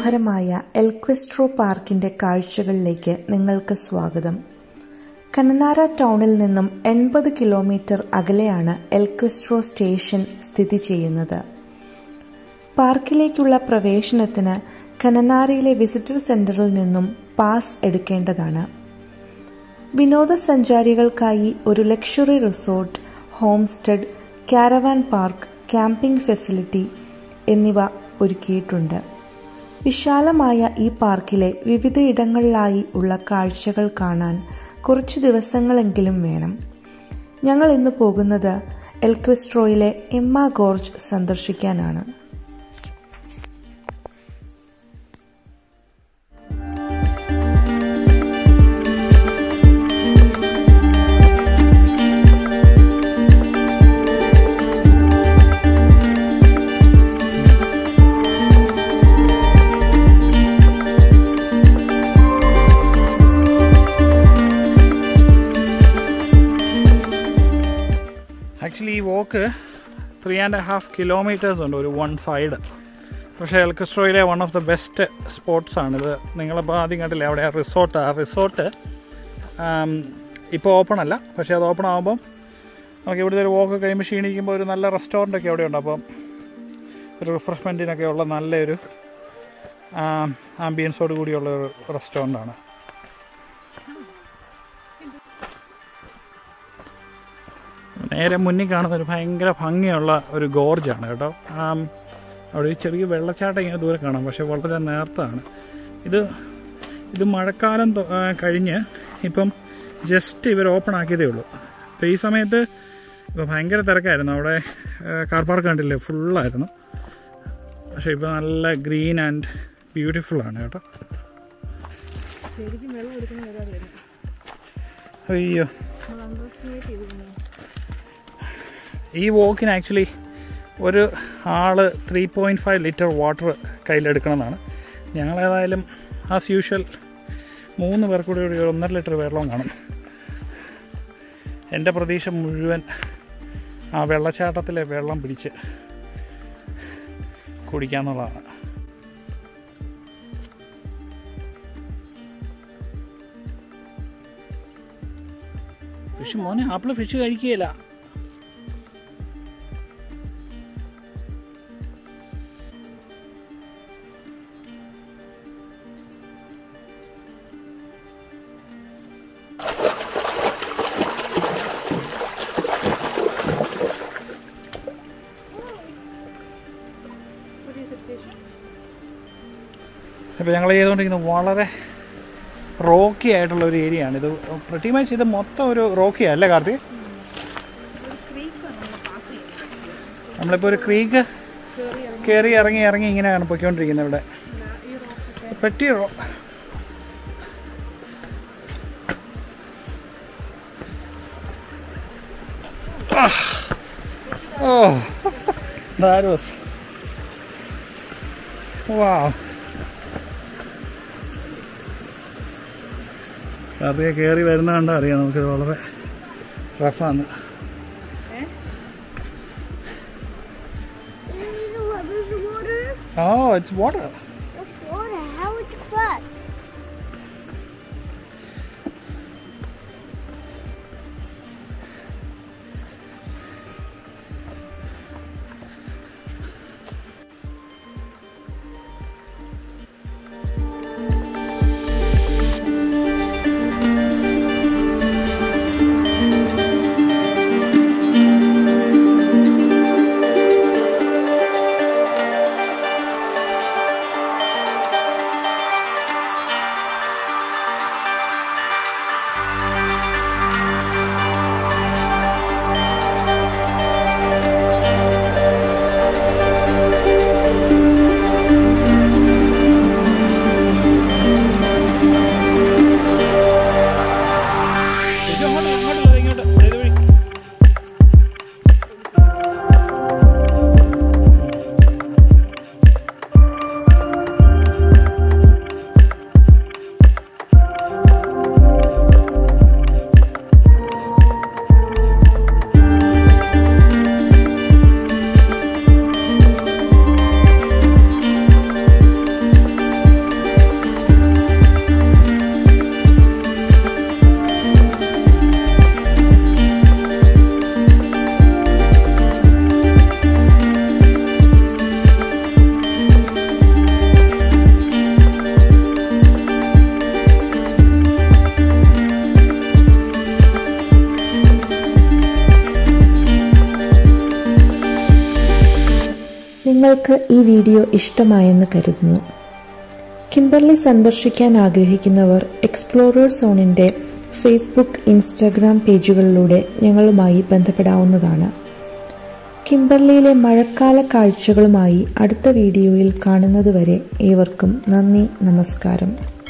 മനോഹരമായ എൽക്വെസ്ട്രോ പാർക്കിന്റെ കാഴ്ചകളിലേക്ക് നിങ്ങൾക്ക് സ്വാഗതം കനനാര ടൗണിൽ നിന്നും എൺപത് കിലോമീറ്റർ അകലെയാണ് എൽക്വെസ്ട്രോ സ്റ്റേഷൻ സ്ഥിതി ചെയ്യുന്നത് പാർക്കിലേക്കുള്ള പ്രവേശനത്തിന് കനനാരയിലെ വിസിറ്റർ സെന്ററിൽ നിന്നും പാസ് എടുക്കേണ്ടതാണ് വിനോദസഞ്ചാരികൾക്കായി ഒരു luxury resort homestead caravan park camping facility എന്നിവ ഒരുക്കിയിട്ടുണ്ട് വിശാലമായ ഈ പാർക്കിലെ വിവിധയിടങ്ങളിലായി ഉള്ള കാഴ്ചകൾ കാണാൻ കുറച്ചു ദിവസങ്ങളെങ്കിലും വേണം ഞങ്ങൾ ഇന്ന് പോകുന്നത് എൽക്വസ്ട്രോയിലെ എമ്മ ഗോർജ് സന്ദർശിക്കാനാണ് ആക്ച്വലി ഈ walk three and half kilometres ഉണ്ട് ഒരു വൺ സൈഡ് പക്ഷേ എൽക്കസ്ട്രോയിലെ one of the best spots ആണിത് നിങ്ങളിപ്പോൾ ആദ്യം കണ്ടില്ലേ അവിടെ ആ റിസോർട്ട് ആ റിസോർട്ട് ഇപ്പോൾ ഓപ്പൺ അല്ല പക്ഷേ അത് ഓപ്പൺ ആകുമ്പം നമുക്ക് ഇവിടുത്തെ ഒരു വോക്ക് കഴിയുമ്പോൾ ക്ഷീണിക്കുമ്പോൾ ഒരു നല്ല റെസ്റ്റോറൻ്റ് ഒക്കെ അവിടെ ഉണ്ട് അപ്പം ഒരു റിഫ്രഷ്മെൻറ്റിനൊക്കെ ഉള്ള നല്ലൊരു ആംബിയൻസോട് കൂടിയുള്ള ഒരു റെസ്റ്റോറൻ്റാണ് നേരെ മുന്നിൽ കാണുന്ന ഒരു ഭയങ്കര ഭംഗിയുള്ള ഒരു ഗോർജാണ് കേട്ടോ ആം, അവിടെ ഒരു ചെറിയ വെള്ളച്ചാട്ടം ഇങ്ങനെ ദൂരെ കാണാം പക്ഷെ വളരെ നേർത്താണ് ഇത് ഇത് മഴക്കാലം തൊ- ആ, കഴിഞ്ഞ് ഇപ്പം ജസ്റ്റ് ഇവർ ഓപ്പൺ ആക്കിയതേ ഉള്ളൂ അപ്പോൾ ഈ സമയത്ത് ഇപ്പോൾ ഭയങ്കര തിരക്കായിരുന്നു അവിടെ കാർ പാർക്ക് കണ്ടില്ലേ ഫുള്ളായിരുന്നു പക്ഷേ ഇപ്പോൾ നല്ല ഗ്രീൻ ആൻഡ് ബ്യൂട്ടിഫുൾ ആണ് കേട്ടോ അയ്യോ ഈ വോക്കിന് ആക്ച്വലി ഒരു ആള് three point five litre water കയ്യിലെടുക്കണമെന്നാണ് ഞങ്ങളേതായാലും ആസ് യൂഷ്വൽ മൂന്ന് പേർ കൂടി ഒരു ഒന്നര ലിറ്റർ വെള്ളം കാണും എൻ്റെ പ്രതീക്ഷ മുഴുവൻ ആ വെള്ളച്ചാട്ടത്തിലെ വെള്ളം പിടിച്ച് കുടിക്കാന്നുള്ളതാണ് ഫിഷ് മോനെ ആപ്പിള് ഫിഷ് കഴിക്കുകയില്ല അപ്പോൾ ഞങ്ങൾ ചെയ്തുകൊണ്ടിരിക്കുന്നത് വളരെ റോക്കി ആയിട്ടുള്ള ഒരു ഏരിയ ആണ് ഇത് പ്രതി മച്ച് ഇത് മൊത്തം ഒരു റോക്കി അല്ലേ കാർത്തി നമ്മളിപ്പോൾ ഒരു ക്രീക്ക് കയറി ഇറങ്ങി ഇറങ്ങി ഇങ്ങനെയാണ് പൊയ്ക്കൊണ്ടിരിക്കുന്നത് ഇവിടെ പെട്ടി റോ oh that was wow Karthika കയറി വരുന്ന കണ്ടാൽ അറിയാം നമുക്ക് വളരെ റഫാണ് There's water. Oh it's water That's water. How it's fast? നിങ്ങൾക്ക് ഈ വീഡിയോ ഇഷ്ടമായെന്ന് കരുതുന്നു കിംബർലി സന്ദർശിക്കാൻ ആഗ്രഹിക്കുന്നവർ എക്സ്പ്ലോറർ സോണിൻ്റെ ഫേസ്ബുക്ക് ഇൻസ്റ്റാഗ്രാം പേജുകളിലൂടെ ഞങ്ങളുമായി ബന്ധപ്പെടാവുന്നതാണ് കിംബർലിയിലെ മഴക്കാല കാഴ്ചകളുമായി അടുത്ത വീഡിയോയിൽ കാണുന്നതുവരെ ഏവർക്കും നന്ദി നമസ്കാരം